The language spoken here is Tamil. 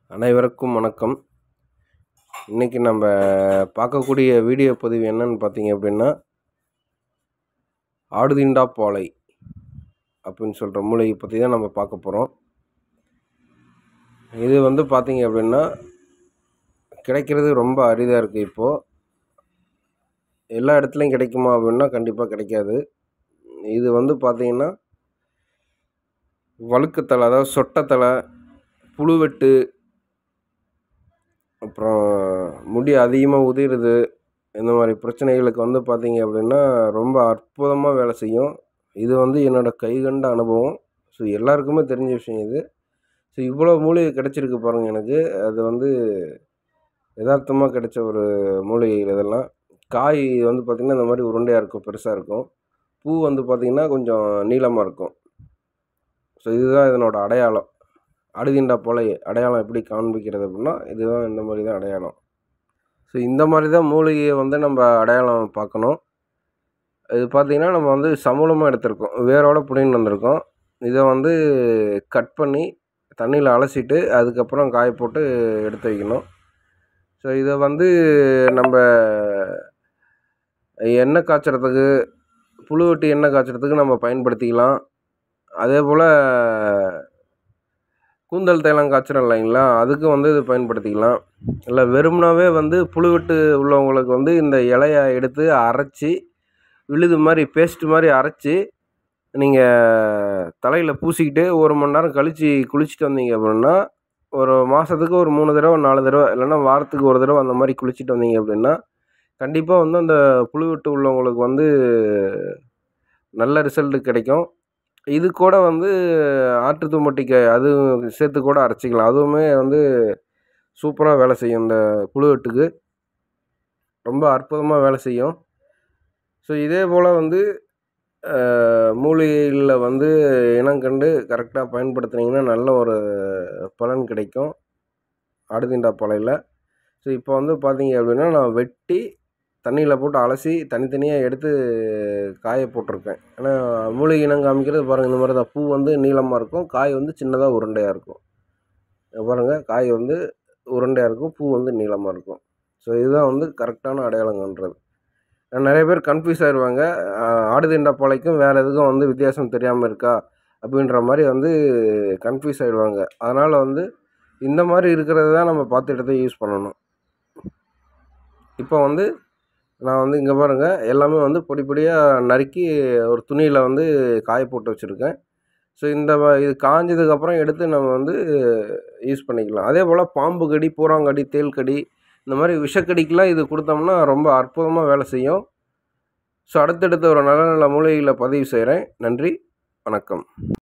அனைவருக்கும் வணக்கம் இன்றைக்கி நம்ம பார்க்கக்கூடிய வீடியோ பதிவு என்னன்னு பார்த்தீங்க அப்படின்னா ஆடுதிண்டா பாலை அப்படின்னு சொல்கிற மூலிகை பற்றி தான் நம்ம பார்க்க போகிறோம் இது வந்து பார்த்தீங்க அப்படின்னா கிடைக்கிறது ரொம்ப அரிதாக இருக்குது இப்போது எல்லா இடத்துலையும் கிடைக்குமா அப்படின்னா கண்டிப்பாக கிடைக்காது இது வந்து பார்த்தீங்கன்னா வழுக்குத்தலை அதாவது சொட்டத்தலை புழுவெட்டு அப்புறம் முடி அதிகமாக உதிருது இந்த மாதிரி பிரச்சனைகளுக்கு வந்து பார்த்தீங்க அப்படின்னா ரொம்ப அற்புதமாக வேலை செய்யும் இது வந்து என்னோடய கைகண்ட அனுபவம் ஸோ எல்லாருக்குமே தெரிஞ்ச விஷயம் இது ஸோ இவ்வளோ மூலிகை கிடச்சிருக்கு பாருங்கள் எனக்கு அது வந்து யதார்த்தமாக கிடைச்ச ஒரு மூலிகைகள் இதெல்லாம் காய் வந்து பார்த்திங்கன்னா இந்த மாதிரி உருண்டையாக இருக்கும் பெருசாக இருக்கும் பூ வந்து பார்த்திங்கன்னா கொஞ்சம் நீளமாக இருக்கும் ஸோ இதுதான் இதனோட அடையாளம் அடுகின்ற போல அடையாளம் எப்படி காண்பிக்கிறது அப்படின்னா இதுதான் இந்த மாதிரி தான் அடையாளம் ஸோ இந்த மாதிரி தான் மூலிகையை வந்து நம்ம அடையாளம் பார்க்கணும் இது பார்த்திங்கன்னா நம்ம வந்து சமூலமாக எடுத்திருக்கோம் வேரோட புடின்னு வந்திருக்கோம் இதை வந்து கட் பண்ணி தண்ணியில் அலசிட்டு அதுக்கப்புறம் காய போட்டு எடுத்து வைக்கணும் ஸோ இதை வந்து நம்ம எண்ணெய் காய்ச்சறதுக்கு புழுவெட்டி எண்ணெய் காய்ச்சறதுக்கு நம்ம பயன்படுத்திக்கலாம் அதே போல் கூந்தல் தைலம் காய்ச்சறோம் இல்லைங்களா அதுக்கும் வந்து இது பயன்படுத்திக்கலாம் இல்லை வெறுமனாவே வந்து புழுவெட்டு உள்ளவங்களுக்கு வந்து இந்த இலைய எடுத்து அரைச்சி விழுது மாதிரி பேஸ்ட்டு மாதிரி அரைச்சி நீங்கள் தலையில் பூசிக்கிட்டு ஒரு மணி நேரம் கழித்து குளிச்சுட்டு வந்தீங்க அப்படின்னா ஒரு மாதத்துக்கு ஒரு மூணு தடவை நாலு தடவை இல்லைன்னா வாரத்துக்கு ஒரு தடவை அந்த மாதிரி குளிச்சுட்டு வந்தீங்க அப்படின்னா கண்டிப்பாக வந்து அந்த புழுவெட்டு உள்ளவங்களுக்கு வந்து நல்ல ரிசல்ட்டு கிடைக்கும் இது கூட வந்து ஆட்டு தும்மட்டிக்காய் அதுவும் சேர்த்து கூட அரைச்சிக்கலாம் அதுவுமே வந்து சூப்பராக வேலை செய்யும் இந்த புழுவெட்டுக்கு ரொம்ப அற்புதமாக வேலை செய்யும் ஸோ இதே போல் வந்து மூலிகைகளில் வந்து இனம் கண்டு கரெக்டாக பயன்படுத்துனீங்கன்னா நல்ல ஒரு பலன் கிடைக்கும் ஆடுதிண்டா பாலையில் ஸோ இப்போ வந்து பார்த்தீங்க அப்படின்னா நான் வெட்டி தண்ணியில் போட்டு அலசி தனித்தனியாக எடுத்து காய போட்டிருக்கேன் ஏன்னா மூலிகை இனம் காமிக்கிறது பாருங்கள் இந்த மாதிரி தான் பூ வந்து நீளமாக இருக்கும் காய் வந்து சின்னதாக உருண்டையாக இருக்கும் இங்க பாருங்கள் காய் வந்து உருண்டையாக இருக்கும் பூ வந்து நீளமாக இருக்கும் ஸோ இதுதான் வந்து கரெக்டான அடையாளங்கன்றது நிறைய பேர் கன்ஃபியூஸ் ஆயிடுவாங்க ஆடுதிண்டா பாலைக்கும் வேறு எதுக்கும் வந்து வித்தியாசம் தெரியாமல் இருக்கா அப்படின்ற மாதிரி வந்து கன்ஃபியூஸ் ஆகிடுவாங்க அதனால் வந்து இந்த மாதிரி இருக்கிறது தான் நம்ம பார்த்து எடுத்து யூஸ் பண்ணணும் இப்போ வந்து நான் வந்து இங்கே பாருங்கள் எல்லாமே வந்து பொடி பொடியாக நறுக்கி ஒரு துணியில் வந்து காய போட்டு வச்சுருக்கேன் ஸோ இந்த இது காஞ்சதுக்கப்புறம் எடுத்து நம்ம வந்து யூஸ் பண்ணிக்கலாம் அதே போல் பாம்பு கடி பூராங்கடி தேள் கடி இந்த மாதிரி விஷக்கடிக்கெலாம் இது கொடுத்தோம்னா ரொம்ப அற்புதமாக வேலை செய்யும் ஸோ அடுத்தடுத்த ஒரு நல்ல நல்ல மூலிகைகளை பதிவு செய்கிறேன் நன்றி வணக்கம்